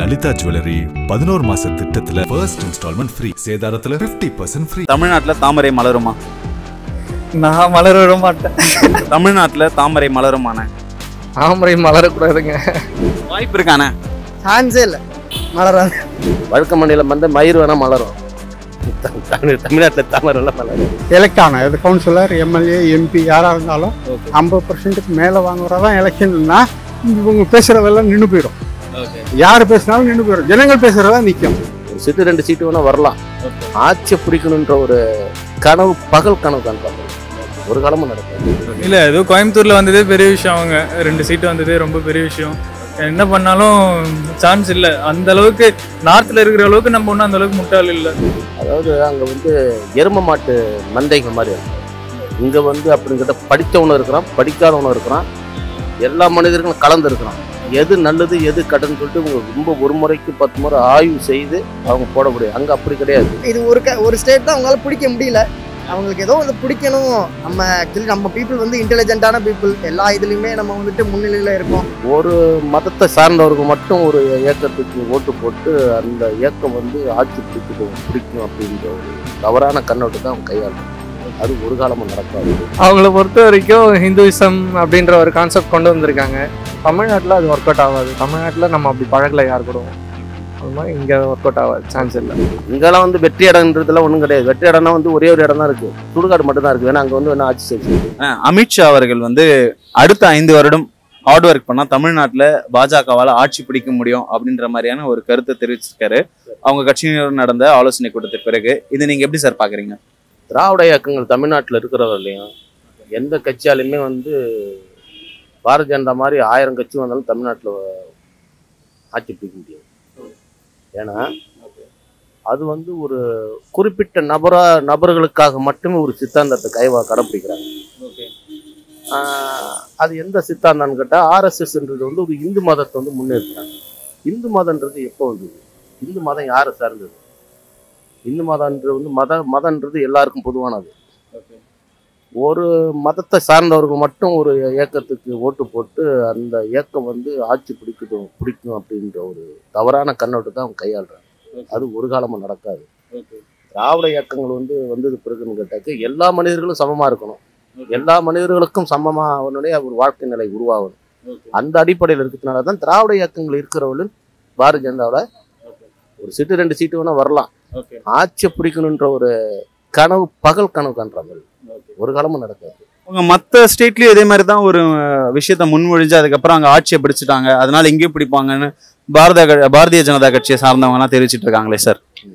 Lalitha jewellery பதினோரு மாச திட்டத்துல ஃபர்ஸ்ட் இன்ஸ்டால்மெண்ட் ஃப்ரீ சேதாரத்துல 50% பர்சன்ட் ஃப்ரீ தமிழ்நாட்டுல தாமரை மலருமா நான் மலர விட மாட்டேன் தமிழ்நாட்டுல தாமரை மலருமாண்ணே தாமரை மலரக்கூடாதுங்க வாய்ப்பு இருக்கானே சான்ஸே இல்லை மலராது வழுக்க மண்ணில வந்து மயிர் வேணா மலரும் தமிழ் தமிழ்நாட்டில் தாமரெல்லாம் மலரும் எலெக்ட் ஆன இது கவுன்சிலர் எம்எல்ஏ எம்பி யாராக இருந்தாலும் ஐம்பது பர்சன்ட்டுக்கு மேலே வாங்குறதான் எலெக்ஷன்னா இவங்க பேசுகிறதெல்லாம் நின்று போயிடும் யார் பேசினாலும் நின்று போயிடும் ஜனங்கள் பேசுகிறதா நிற்கும் ஒரு சீட்டு ரெண்டு சீட்டு வேணா வரலாம் ஆட்சியை பிடிக்கணுன்ற ஒரு கனவு பகல் கனவு காண்பாங்க ஒரு காலமும் நடக்கும் இல்லை ஏதோ கோயம்புத்தூரில் வந்ததே பெரிய விஷயம் அவங்க ரெண்டு சீட்டு வந்ததே ரொம்ப பெரிய விஷயம் என்ன பண்ணாலும் சான்ஸ் இல்லை அந்த அளவுக்கு நார்த்தில் இருக்கிற அளவுக்கு நம்ம ஒன்றும் அந்த அளவுக்கு முட்டாள் இல்லை அதாவது அங்கே வந்து எரும மாட்டு மந்தைகள் மாதிரி இருக்கும் இங்கே வந்து அப்படிங்கிட்ட படித்தவனும் இருக்கிறான் படிக்காதவனும் இருக்கிறான் எல்லா மனிதர்களும் கலந்து இருக்கிறான் எது நல்லது எது கடன் சொல்லிட்டு இவங்க ரொம்ப ஒரு முறைக்கு பத்து முறை ஆய்வு செய்து அவங்க போட முடியும் அங்கே அப்படி கிடையாது இது ஒரு க ஒரு ஸ்டேட் தான் அவங்களால பிடிக்க முடியல அவங்களுக்கு ஏதோ வந்து பிடிக்கணும் நம்ம ஆக்சுவலி நம்ம பீப்புள் வந்து இன்டெலிஜென்ட்டான பீப்புள் எல்லா இதுலேயுமே நம்ம வந்துட்டு முன்னிலையில் இருக்கோம் ஒரு மதத்தை சார்ந்தவருக்கு மட்டும் ஒரு இயக்கத்துக்கு ஓட்டு போட்டு அந்த இயக்கம் வந்து ஆட்சி பிடிக்கணும் பிடிக்கும் அப்படின்ற ஒரு தவறான கண்ணோட்டத்தை அவங்க கையாளும் அது ஒரு காலமும் நடக்காது அவங்கள பொறுத்த வரைக்கும் ஹிந்துவிசம் அப்படின்ற ஒரு கான்செப்ட் கொண்டு வந்திருக்காங்க தமிழ்நாட்டில் அது ஒர்க் அவுட் ஆகாது தமிழ்நாட்டில் நம்ம அப்படி பழகலை யார் கூட அது மாதிரி இங்கே ஒர்க் அவுட் ஆகாது சான்ஸ் இல்லை இங்கெல்லாம் வந்து வெற்றி இடம்ன்றதுலாம் ஒன்றும் கிடையாது வெற்றி இடம்னா வந்து ஒரே ஒரு இடம் தான் இருக்கு சுடுகாடு மட்டும் தான் இருக்கு வேணா அங்கே வந்து வேணா ஆட்சி செய்யுது அஹ் அமித்ஷா அவர்கள் வந்து அடுத்த ஐந்து வருடம் ஹார்ட் ஒர்க் பண்ணா தமிழ்நாட்டுல பாஜகவால ஆட்சி பிடிக்க முடியும் அப்படின்ற மாதிரியான ஒரு கருத்தை தெரிவிச்சிருக்காரு அவங்க கட்சியினர் நடந்த ஆலோசனை கூட்டத்துக்கு பிறகு இது நீங்க எப்படி சார் பாக்குறீங்க திராவிட இயக்கங்கள் தமிழ்நாட்டில் இருக்கிறவர்களையும் எந்த கட்சியாலையுமே வந்து பாரதிய ஜனதா மாதிரி ஆயிரம் கட்சி வந்தாலும் தமிழ்நாட்டில் ஆட்சி பிடிக்க முடியாது ஏன்னா அது வந்து ஒரு குறிப்பிட்ட நபரா நபர்களுக்காக மட்டுமே ஒரு சித்தாந்தத்தை கைவா கடைப்பிடிக்கிறாங்க ஆஹ் அது எந்த சித்தாந்தம்னு கேட்டால் ஆர்எஸ்எஸ்ன்றது வந்து ஒரு இந்து மதத்தை வந்து முன்னேற்றாங்க இந்து மதன்றது எப்போ வந்தது இந்து மதம் யாரை சார்ந்தது இந்து மதம்ன்றது வந்து மத மதன்றது எல்லாருக்கும் பொதுவானது ஒரு மதத்தை சார்ந்தவர்கள் மட்டும் ஒரு இயக்கத்துக்கு ஓட்டு போட்டு அந்த இயக்கம் வந்து ஆட்சி பிடிக்கட்டும் பிடிக்கும் அப்படின்ற ஒரு தவறான கண்ணோட்டத்தை அவங்க கையாளுறாங்க அது ஒரு காலமும் நடக்காது திராவிட இயக்கங்கள் வந்து வந்தது பிறகுன்னு கேட்டாக்க எல்லா மனிதர்களும் சமமா இருக்கணும் எல்லா மனிதர்களுக்கும் சமமா அவனுடைய ஒரு வாழ்க்கை நிலை உருவாகணும் அந்த அடிப்படையில் இருக்கிறதுனால தான் திராவிட இயக்கங்கள் இருக்கிறவர்கள் பாரதிய ஜனதாவில் ஒரு சீட்டு ரெண்டு சீட்டு வேணா வரலாம் ஆட்சியை பிடிக்கணுன்ற ஒரு கனவு பகல் கனவு காண்றாங்க ஒரு காலமும் நடக்காது உங்க மத்த ஸ்டேட்லயும் இதே மாதிரி தான் ஒரு அஹ், விஷயத்த முன்மொழிஞ்சு அதுக்கப்புறம் அங்க ஆட்சியை பிடிச்சிட்டாங்க அதனால இங்கேயும் பிடிப்பாங்கன்னு பாரத க- பாரதிய ஜனதா கட்சியை சார்ந்தவங்க எல்லாம் தெரிவிச்சிட்டு இருக்காங்களே சார்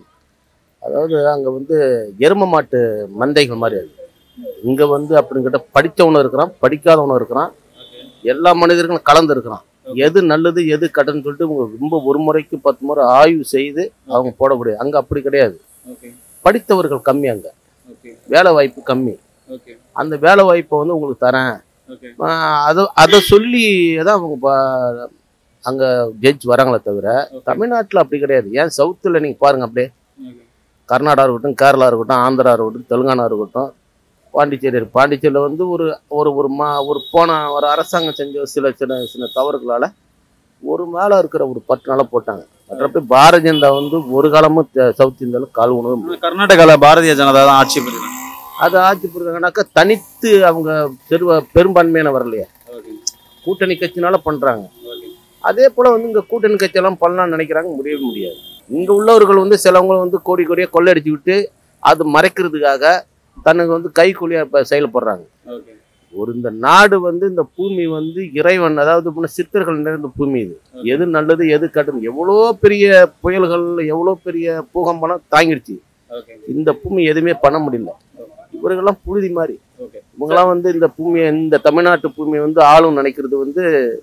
அதாவது அங்கே வந்து எரும மாட்டு மந்தைகள் மாதிரி அது இங்கே வந்து அப்படிங்கிட்ட படித்தவனும் இருக்கிறான் படிக்காதவனும் இருக்கிறான் எல்லா மனிதர்களும் கலந்து இருக்கிறான் எது நல்லது எது கடன் சொல்லிட்டு இவங்க ரொம்ப ஒரு முறைக்கு பத்து முறை ஆய்வு செய்து அவங்க போட முடியாது அங்கே அப்படி கிடையாது படித்தவர்கள் கம்மி அங்கே வேலை வாய்ப்பு கம்மி அந்த வேலை வாய்ப்பை வந்து உங்களுக்கு தரேன் ஆஹ் அதை அதை சொல்லி தான் அவங்க பா- அங்க ஜட்ஜ் வராங்களே தவிர தமிழ்நாட்டில் அப்படி கிடையாது ஏன் சவுத்தில் நீங்கள் பாருங்க அப்படியே கர்நாடகா இருக்கட்டும் கேரளா இருக்கட்டும் ஆந்திரா இருக்கட்டும் தெலுங்கானா இருக்கட்டும் பாண்டிச்சேரி இருக்கு பாண்டிச்சேரியில் வந்து ஒரு ஒரு ஒரு மா ஒரு போன ஒரு அரசாங்கம் செஞ்ச சில சின்ன சின்ன தவறுகளால் ஒரு மேலே இருக்கிற ஒரு பத்து நாளாக போட்டாங்க மற்றபடி பாரதிய ஜனதா வந்து ஒரு காலமும் தெ- சவுத் இந்தியாவில் கால் உணவு முடியாது. கர்நாடகால பாரதிய ஜனதா தான் ஆட்சி புரியுது அது ஆட்சி புரிஞ்சாங்கனாக்கா தனித்து அவங்க பெருவ பெரும்பான்மையான வரலையே கூட்டணி கட்சினால பண்றாங்க அதே போல வந்து இங்க கூட்டணி கட்சியெல்லாம் பண்ணலாம்னு நினைக்கிறாங்க முடியவே முடியாது இங்க உள்ளவர்கள் வந்து சிலவங்க வந்து கோடி கோடியா கொள்ளையடிச்சு விட்டு அது மறைக்கிறதுக்காக தனக்கு வந்து கைக்கூலியா இப்ப செயல்படுறாங்க ஒரு இந்த நாடு வந்து இந்த பூமி வந்து இறைவன் அதாவது முன்ன சித்தர்கள் நிறைந்த பூமி இது எது நல்லது எது கடும் எவ்வளோ பெரிய புயல்கள் எவ்வளோ பெரிய பூகம்பம் தாங்கிடுச்சு இந்த பூமி எதுவுமே பண்ண முடியல இவர்கள்லாம் புழுதி மாதிரி இவங்கெல்லாம் வந்து இந்த பூமியை இந்த தமிழ்நாட்டு பூமியை வந்து ஆளும் நினைக்கிறது வந்து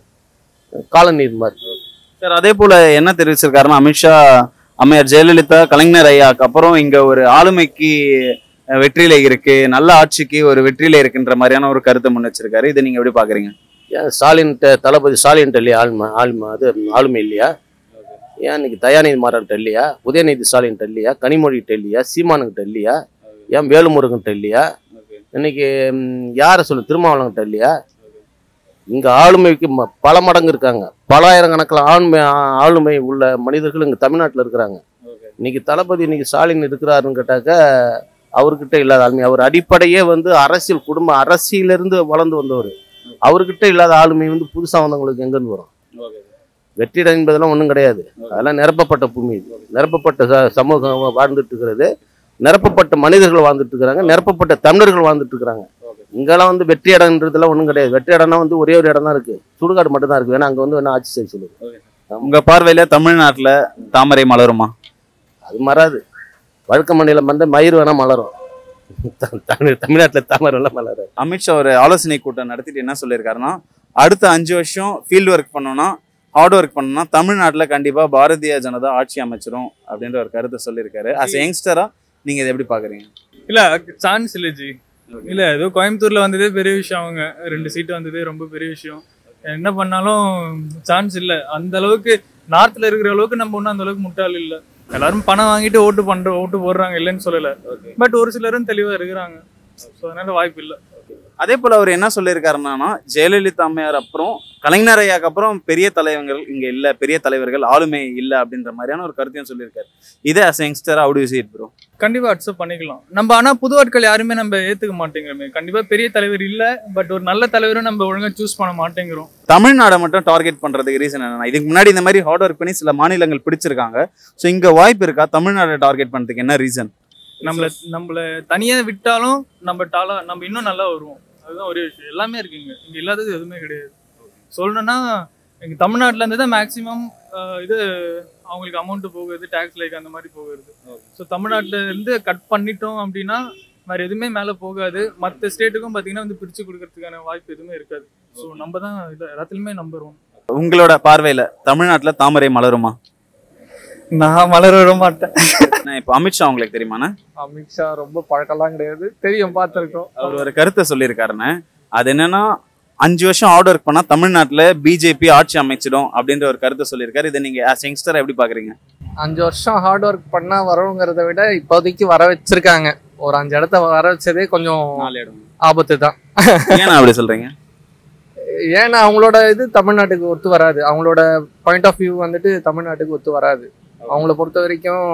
காலநீர் மாதிரி சார் அதே போல என்ன தெரிவிச்சிருக்காருன்னா அமித்ஷா அம்மையார் ஜெயலலிதா கலைஞர் ஐயாக்கு அப்புறம் இங்க ஒரு ஆளுமைக்கு அஹ், வெற்றிலை இருக்கு நல்ல ஆட்சிக்கு ஒரு வெற்றிலை இருக்குன்ற மாதிரியான ஒரு கருத்தை முன் வச்சிருக்காரு இதை நீங்க எப்படி பாக்குறீங்க ஏன் ஸ்டாலின் தளபதி ஸ்டாலின் இல்லையா ஆளுமை ஆளுமை அது ஆளுமை இல்லையா ஏன் இன்னைக்கு தயாநிதி மாறன்ட்ட இல்லையா உதயநிதி ஸ்டாலின் இல்லையா கனிமொழிகிட்ட இல்லையா சீமானுக்கிட்ட இல்லையா ஏன் வேலுமுருகன்ட்ட இல்லையா இன்னைக்கு ம், யாரை சொல்லு திருமாவளவன்கிட்ட இல்லையா இங்க ஆளுமைக்கு ம- பல மடங்கு இருக்காங்க பல ஆயிரக்கணக்கில் ஆண்மை ஆ- ஆளுமை உள்ள மனிதர்கள் இங்கே தமிழ்நாட்டில் இருக்கிறாங்க இன்னைக்கு தளபதி இன்னைக்கு ஸ்டாலின் இருக்கிறாருன்னு கேட்டாக்க அவர்கிட்ட இல்லாத ஆளுமை அவர் அடிப்படையே வந்து அரசியல் குடும்ப அரசியலிருந்து வளர்ந்து வந்தவர் அவர்கிட்ட இல்லாத ஆளுமை வந்து புதுசாக வந்தவங்களுக்கு எங்கேருந்து வரும் வெற்றிடம் என்பதெல்லாம் ஒன்றும் கிடையாது அதெல்லாம் நிரப்பப்பட்ட பூமி இது. நிரப்பப்பட்ட ச- சமூகம் வாழ்ந்துட்டு இருக்கிறது நிரப்பப்பட்ட மனிதர்கள் வாழ்ந்துட்டு இருக்கிறாங்க நிரப்பப்பட்ட தமிழர்கள் வாழ்ந்துட்டு இருக்கிறாங்க இங்கெல்லாம் வந்து வெற்றி இடம்ன்றதுலாம் ஒன்றும் கிடையாது வெற்றி இடம்னா வந்து ஒரே ஒரு இடம் தான் இருக்கு சுடுகாடு மட்டும் தான் இருக்கு வேணா அங்கே வந்து வேணா ஆட்சி செய்ய சொல்லுது உங்க பார்வையில தமிழ்நாட்டுல தாமரை மலருமா அது மறாது வழுக்க மண்ணில வந்து மயிர் வேணா மலரும் தமிழ் தமிழ்நாட்டில் தாமரை எல்லாம் மலராது அமித்ஷா ஒரு ஆலோசனை கூட்டம் நடத்திட்டு என்ன சொல்லியிருக்காருன்னா அடுத்த அஞ்சு வருஷம் ஃபீல்டு ஒர்க் பண்ணோம்னா ஹார்ட் ஒர்க் பண்ணோம்னா தமிழ்நாட்டுல கண்டிப்பா பாரதிய ஜனதா ஆட்சி அமைச்சிரும் அப்படின்ற ஒரு கருத்தை சொல்லியிருக்காரு அஸ் யங்ஸ்டரா நீங்க இதை எப்படி பாக்குறீங்க இல்ல சான்ஸ் இல்ல ஜி இல்ல ஏதோ கோயம்புத்தூர்ல வந்ததே பெரிய விஷயம் அவங்க ரெண்டு சீட்டு வந்ததே ரொம்ப பெரிய விஷயம் என்ன பண்ணாலும் சான்ஸ் இல்ல அந்த அளவுக்கு நார்த்ல இருக்கிற அளவுக்கு நம்ம ஒன்றும் அந்த அளவுக்கு முட்டாள் இல்ல எல்லாரும் பணம் வாங்கிட்டு ஓட்டு பண்ற ஓட்டு போடுறாங்க இல்லைன்னு சொல்லல பட் ஒரு சிலரும் தெளிவா இருக்கிறாங்க ஸோ அதனால வாய்ப்பு இல்லை அதே போல அவர் என்ன சொல்லியிருக்காருன்னா ஜெயலலிதா அம்மையார் அப்புறம் கலைஞர் ஐயாக்கு அப்புறம் பெரிய தலைவர்கள் இங்க இல்ல பெரிய தலைவர்கள் ஆளுமை இல்ல அப்படின்ற மாதிரியான ஒரு கருத்தையும் சொல்லியிருக்காரு இதே அஸ் யங்ஸ்டரா அவுட் யூஸ் இட் ப்ரோ கண்டிப்பா அக்செப்ட் பண்ணிக்கலாம் நம்ம ஆனா புது ஆட்கள் யாருமே நம்ம ஏத்துக்க மாட்டேங்கிறோமே கண்டிப்பா பெரிய தலைவர் இல்ல பட் ஒரு நல்ல தலைவரும் நம்ம ஒழுங்கா சூஸ் பண்ண மாட்டேங்கிறோம் தமிழ்நாடை மட்டும் டார்கெட் பண்றதுக்கு ரீசன் என்னன்னா இதுக்கு முன்னாடி இந்த மாதிரி ஹார்ட் ஒர்க் பண்ணி சில மாநிலங்கள் பிடிச்சிருக்காங்க ஸோ இங்க வாய்ப்பு இருக்கா தமிழ்நாடை டார்கெட் பண்றதுக்கு என்ன ரீசன் நம்மள நம்மள தனியா விட்டாலும் நம்ம டாலா நம்ம இன்னும் நல்லா வருவோம் அதுதான் ஒரே விஷயம் எல்லாமே இருக்குங்க இங்க இல்லாதது எதுவுமே கிடையாது சொல்லணும்னா எங்க தமிழ்நாட்டுல இருந்து தான் மேக்சிமம் இது அவங்களுக்கு அமௌண்ட் போகுது டேக்ஸ் லைக் அந்த மாதிரி போகுது ஸோ தமிழ்நாட்டுல இருந்து கட் பண்ணிட்டோம் அப்படின்னா வேற எதுவுமே மேல போகாது மற்ற ஸ்டேட்டுக்கும் பாத்தீங்கன்னா வந்து பிரிச்சு கொடுக்கறதுக்கான வாய்ப்பு எதுவுமே இருக்காது ஸோ நம்ம தான் இது எல்லாத்துலயுமே நம்பர் ஒன் உங்களோட பார்வையில தமிழ்நாட்டுல தாமரை மலருமா நான் மலர விட மாட்டேன் நான் இப்போ அமித்ஷா உங்களுக்கு தெரியுமாண்ணே அமித்ஷா ரொம்ப பழக்கம்லாம் கிடையாது தெரியும் பார்த்துருக்கோம் அவர் ஒரு கருத்தை சொல்லியிருக்காருண்ணே அது என்னன்னா அஞ்சு வருஷம் ஹார்ட் ஒர்க் பண்ணா தமிழ்நாட்டுல பிஜேபி ஆட்சி அமைச்சிடும் அப்படின்ற ஒரு கருத்தை சொல்லியிருக்காரு இதை நீங்க ஆஸ் யங்ஸ்டர் எப்படி பாக்குறீங்க அஞ்சு வருஷம் ஹார்ட் ஒர்க் பண்ணா வருங்கிறத விட இப்போதைக்கு வர வச்சிருக்காங்க ஒரு அஞ்சு இடத்த வர வச்சதே கொஞ்சம் நாலு இடம் ஆபத்து தான் ஏன் அப்படி சொல்றீங்க ஏன்னா அவங்களோட இது தமிழ்நாட்டுக்கு ஒத்து வராது அவங்களோட பாயிண்ட் ஆஃப் வியூ வந்துட்டு தமிழ்நாட்டுக்கு ஒத்து வராது அவங்கள பொறுத்த வரைக்கும்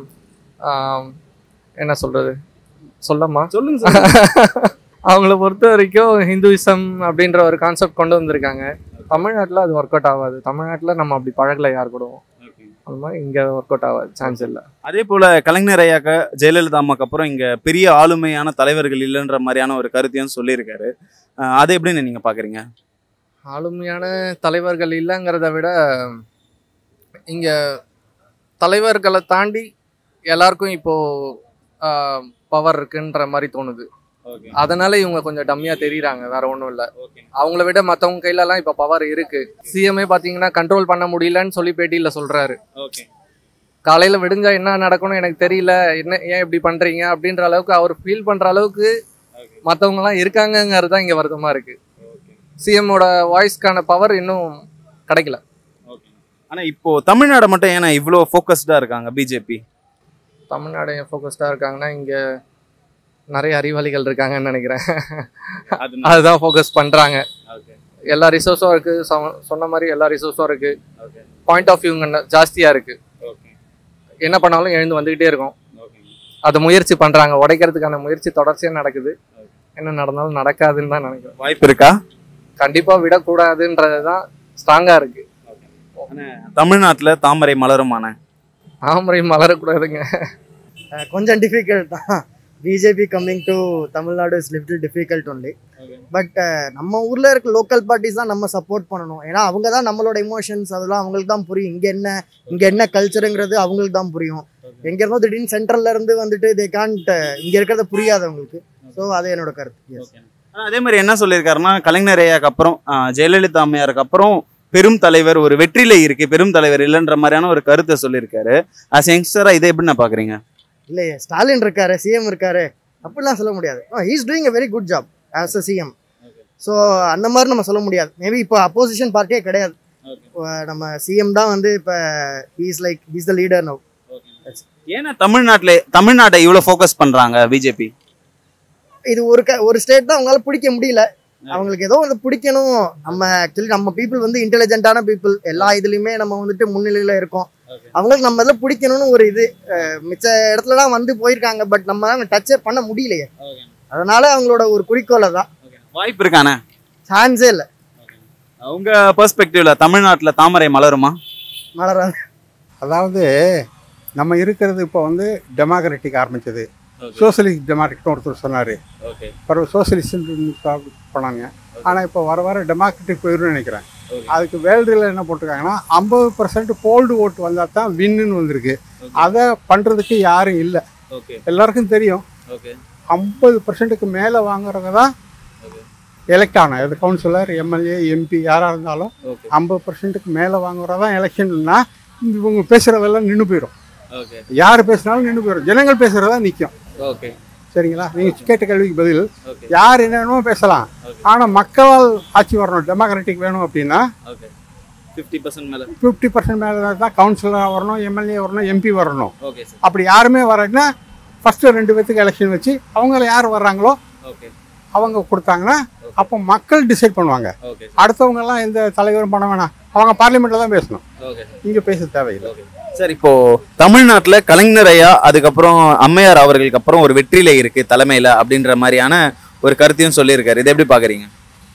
ஆம், என்ன சொல்றது சொல்லமா சொல்லுங்க அவங்கள பொறுத்த வரைக்கும் ஹிந்துவிசம் அப்படின்ற ஒரு கான்செப்ட் கொண்டு வந்திருக்காங்க தமிழ்நாட்டில் அது ஒர்க் அவுட் ஆகாது தமிழ்நாட்டில் நம்ம அப்படி பழகல யார் கூடவும் அது மாதிரி இங்கே ஒர்க் அவுட் ஆகாது சான்ஸ் இல்லை அதே போல கலைஞர் ஐயாக்க ஜெயலலிதா அம்மாக்கு அப்புறம் இங்க பெரிய ஆளுமையான தலைவர்கள் இல்லைன்ற மாதிரியான ஒரு கருத்தையும் சொல்லியிருக்காரு அஹ் அதை எப்படி நீங்க பாக்குறீங்க ஆளுமையான தலைவர்கள் இல்லைங்கிறத விட இங்க தலைவர்களை தாண்டி எல்லாருக்கும் இப்போ பவர் இருக்குன்ற மாதிரி தோணுது அதனால இவங்க கொஞ்சம் டம்மியா தெரியுறாங்க வேற ஒன்றும் இல்லை அவங்கள விட மற்றவங்க கையிலலாம் இப்போ பவர் இருக்கு சிஎம்ஏ பார்த்தீங்கன்னா கண்ட்ரோல் பண்ண முடியலன்னு சொல்லி பேட்டியில் சொல்றாரு காலையில விடிஞ்சா என்ன நடக்கும்னு எனக்கு தெரியல என்ன ஏன் இப்படி பண்றீங்க அப்படின்ற அளவுக்கு அவர் ஃபீல் பண்ற அளவுக்கு மற்றவங்க எல்லாம் இருக்காங்கங்கிறது தான் இங்க வருத்தமா இருக்கு சிஎம்மோட வாய்ஸ்க்கான பவர் இன்னும் கிடைக்கல ஆனா இப்போ தமிழ்நாடு மட்டும் ஏன்னா இவ்வளோ ஃபோக்கஸ்டா இருக்காங்க பிஜேபி தமிழ்நாடு ஃபோக்கஸ்டாக இருக்காங்கன்னா இங்கே நிறைய அறிவாளிகள் இருக்காங்கன்னு நினைக்கிறேன் அதுதான் ஃபோக்கஸ் பண்ணுறாங்க எல்லா ரிசோர்ஸும் இருக்குது சொன்ன மாதிரி எல்லா ரிசோர்ஸும் இருக்குது பாயிண்ட் ஆஃப் வியூங்க ஜாஸ்தியாக இருக்குது என்ன பண்ணாலும் எழுந்து வந்துக்கிட்டே இருக்கும் அதை முயற்சி பண்ணுறாங்க உடைக்கிறதுக்கான முயற்சி தொடர்ச்சியாக நடக்குது என்ன நடந்தாலும் நடக்காதுன்னு தான் நினைக்கிறேன் வாய்ப்பு இருக்கா கண்டிப்பாக விடக்கூடாதுன்றது தான் ஸ்ட்ராங்காக இருக்குது தமிழ்நாட்டுல தாமரை மலருமான தாமரை மலரக்கூடாதுங்க அஹ் கொஞ்சம் டிஃபிகல்ட் தான் BJP coming to Tamil Nadu is little difficult only but நம்ம ஊரில் இருக்க லோக்கல் பார்ட்டிஸ் தான் நம்ம சப்போர்ட் பண்ணணும் ஏன்னா அவங்க தான் நம்மளோட இமோஷன்ஸ் அதெல்லாம் அவங்களுக்கு தான் புரியும் இங்கே என்ன இங்கே என்ன கல்ச்சருங்கிறது அவங்களுக்கு தான் புரியும் எங்க இருந்தோ திடீர்னு சென்ட்ரல்ல இருந்து வந்துட்டு தே கான்ட் இங்கே இருக்கிறது புரியாது அவங்களுக்கு ஸோ அது என்னோட கருத்து Yes. ஆனா அதே மாதிரி என்ன சொல்லியிருக்காருன்னா கலைஞர் ஐயாக்கு அப்புறம் அஹ், ஜெயலலிதா அம்மையாருக்கு அப்புறம் பெரும் தலைவர் ஒரு வெற்றில இருக்கு பெரும் தலைவர் இல்லைன்ற மாதிரியான ஒரு கருத்தை சொல்லியிருக்காரு அஸ் யங்ஸ்டரா இதை எப்படி நான் பாக்குறீங்க இல்லையே ஸ்டாலின் இருக்காரு சிஎம் இருக்காரு அப்படிலாம் சொல்ல முடியாது he's doing a very good job as a CM so அந்த மாதிரி நம்ம சொல்ல முடியாது மேபி இப்போ அப்போசிஷன் பார்ட்டியே கிடையாது இப்போ நம்ம சிஎம் தான் வந்து இப்போ he's like he's the leader now ஏன்னா தமிழ்நாட்டுல தமிழ்நாட்டை இவ்வளவு ஃபோக்கஸ் பண்றாங்க பிஜேபி இது ஒரு க ஒரு ஸ்டேட் தான் அவங்களால பிடிக்க முடியல அவங்களுக்கு ஏதோ வந்து பிடிக்கணும் நம்ம ஆக்சுவலி நம்ம பீப்புள் வந்து இன்டெலிஜென்ட்டான பீப்புள் எல்லா இதுலயுமே நம்ம வந்துட்டு முன்னிலையில இருக்கோம் அவங்களுக்கு நம்ம இதில் பிடிக்கணும்னு ஒரு இது அஹ் மிச்ச இடத்துலலாம் வந்து போயிருக்காங்க பட் நம்ம டச்சே பண்ண முடியலையே அதனால அவங்களோட ஒரு குறிக்கோளை தான் வாய்ப்பு இருக்கானே சான்ஸே இல்லை உங்க பெர்ஸ்பெக்டிவ்ல தமிழ்நாட்டுல தாமரை மலருமா மலராது அதாவது நம்ம இருக்கிறது இப்போ வந்து டெமோக்ராட்டிக் ஆரம்பிச்சது சோசியலிஸ்ட் டெமோக்ராட்டிக்னு ஒருத்தர் சொன்னார் ஓகே பிறகு சோசியலிஸ்ட் பண்ணாங்க ஆனால் இப்போ வர வர டெமோக்ராட்டிக் போயிடும்னு நினைக்கிறேன் அதுக்கு வேல்டில் என்ன போட்டிருக்காங்கன்னா ஐம்பது பர்சன்ட் போல்டு ஓட்டு வந்தால் தான் வின்னுன்னு வந்திருக்கு அதை பண்ணுறதுக்கு யாரும் இல்லை ஓகே எல்லாருக்கும் தெரியும் ஓகே ஐம்பது பர்சன்ட்டுக்கு மேலே வாங்குறவங்க தான் எலெக்ட் ஆனோம் அது கவுன்சிலர் எம்எல்ஏ எம்பி யாராக இருந்தாலும் ஓகே ஐம்பது பர்சன்ட்டுக்கு மேலே வாங்குறதா தான் எலெக்ஷன்னா இவங்க பேசுகிறதெல்லாம் நின்று போயிடும் ஓகே யார் பேசினாலும் நின்று போயிடும் ஜனங்கள் பேசுகிறதா நிற்கும் ஓகே சரிங்களா நீங்கள் கேட்ட கேள்விக்கு பதில் ஓகே யார் என்னென்னமோ பேசலாம் ஆனால் மக்களால் ஆட்சி வரணும் டெமோக்ராட்டிக் வேணும் அப்படின்னா ஓகே ஃபிஃப்டி பர்சன்ட் மேல ஃபிஃப்டி பர்சன்ட் மேலே தான் கவுன்சிலராக வரணும் எம்எல்ஏ வரணும் எம்பி வரணும் ஓகே சார் அப்படி யாருமே வரலைன்னா ஃபஸ்ட்டு ரெண்டு பேர்த்துக்கு எலெக்ஷன் வச்சு அவங்கள யார் வர்றாங்களோ ஓகே அவங்க கொடுத்தாங்கன்னா அப்போ மக்கள் டிசைட் பண்ணுவாங்க ஓகே அடுத்தவங்கெல்லாம் எந்த தலைவரும் பண்ண வேணாம் அவங்க பார்லிமெண்ட்டில் தான் பேசணும் ஓகே இங்கே பேச தேவையில்லை சார் இப்போ தமிழ்நாட்டுல கலைஞர் ஐயா அதுக்கப்புறம் அம்மையார் அவர்களுக்கு அப்புறம் ஒரு வெற்றிலை இருக்கு தலைமையில அப்படின்ற மாதிரியான ஒரு கருத்தையும் சொல்லியிருக்காரு இதை எப்படி பாக்குறீங்க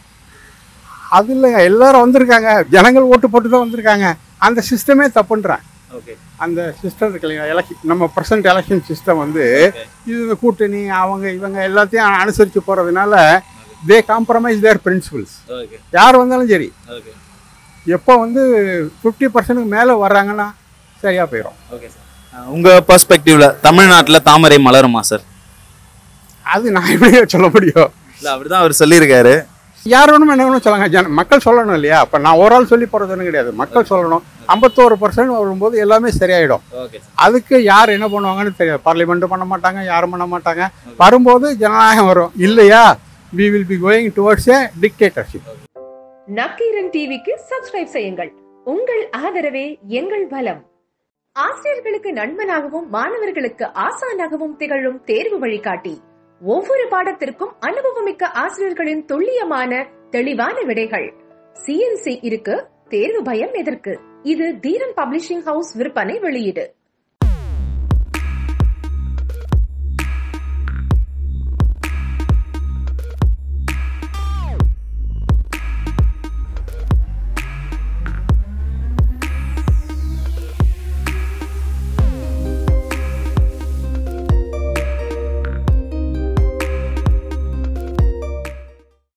அது இல்லைங்க எல்லாரும் வந்திருக்காங்க ஜனங்கள் ஓட்டு போட்டு தான் வந்திருக்காங்க அந்த சிஸ்டமே தப்புன்றேன் ஓகே அந்த சிஸ்டம் இருக்கு இல்லையா எலெக்ஷன் நம்ம ப்ரெசன்ட் எலெக்ஷன் சிஸ்டம் வந்து இது இந்த கூட்டணி அவங்க இவங்க எல்லாத்தையும் அனுசரித்து போகிறதுனால they compromise their principles okay யார் வந்தாலும் சரி ஓகே எப்போ வந்து ஃபிஃப்டி பர்சன்ட்டுக்கு மேலே வர்றாங்கன்னா சரியாக போயிடும் ஓகே சார் உங்க பெர்ஸ்பெக்டிவ்ல தமிழ்நாட்டுல தாமரை மலருமா சார் அது நான் எப்படி சொல்ல முடியும் இல்ல அப்படிதான் அவர் சொல்லியிருக்காரு யார் வேணுமோ என்ன வேணும் சொல்லுங்க ஜன மக்கள் சொல்லணும் இல்லையா அப்போ நான் ஒரு ஆள் சொல்லி போகிறதுன்னு கிடையாது மக்கள் சொல்லணும் ஐம்பத்தோரு பர்சன்ட் வரும்போது எல்லாமே சரியாயிடும் ஓகே சார் அதுக்கு யார் என்ன பண்ணுவாங்கன்னு தெரியாது பார்லிமெண்ட்டும் பண்ண மாட்டாங்க யாரும் பண்ண மாட்டாங்க வரும்போது ஜனநாயகம் வரும் இல்லையா we will be going towards a dictatorship Nakkeeran டிவிக்கு சப்ஸ்கிரைப் செய்யுங்கள் உங்கள் ஆதரவே எங்கள் பலம் ஆசிரியர்களுக்கு நண்பனாகவும் மாணவர்களுக்கு ஆசானாகவும் திகழும் தேர்வு வழிகாட்டி ஒவ்வொரு பாடத்திற்கும் அனுபவமிக்க ஆசிரியர்களின் துல்லியமான தெளிவான விடைகள் சிஎன்சி இருக்கு தேர்வு பயம் எதற்கு இது தீரன் பப்ளிஷிங் ஹவுஸ் விற்பனை வெளியீடு